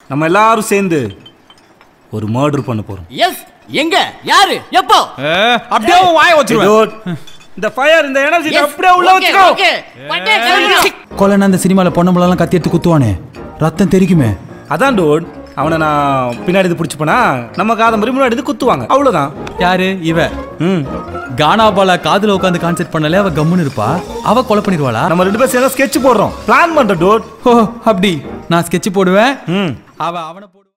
நம்ம எல்லாரும் சேர்ந்து ஒரு மர்டர் பண்ண போறோம் எஸ் எங்க யாரு எப்போ ஏ, அப்படியே உன் வாயை வச்சிருவேன் Dude, இந்த ஃபயர் இந்த எனர்ஜி Yes. அப்படியே உள்ள Okay, வச்சுக்கோ okay. பட்டே கிளம்பிடும். கொலைன்னு அந்த சினிமாவில் பொண்ணம்பளெல்லாம் கத்தி எடுத்து குத்துவானே ரத்தம் தெரிக்குமே அதான் டோட் அவனை நான் பின்னாடி இருந்து பிடிச்சிப்பனா நம்ம காதம்பரி முன்னாடி இருந்து குத்துவாங்க அவ்வளவுதான் யாரு இவ ம் கானாபாலா காதுல உட்காந்து கான்செர்ட் பண்ணல அவ கம்முன்னு இருப்பா அவ கொலை பண்ணிடுவாளா நம்ம ரெண்டு பேரும் சேர்ந்து ஸ்கெட்ச் போடுறோம் பிளான் பண்ற டோட் ஓ அப்படி நான் ஸ்கெட்ச் போடுவேன் ம் அவ அவனை போடு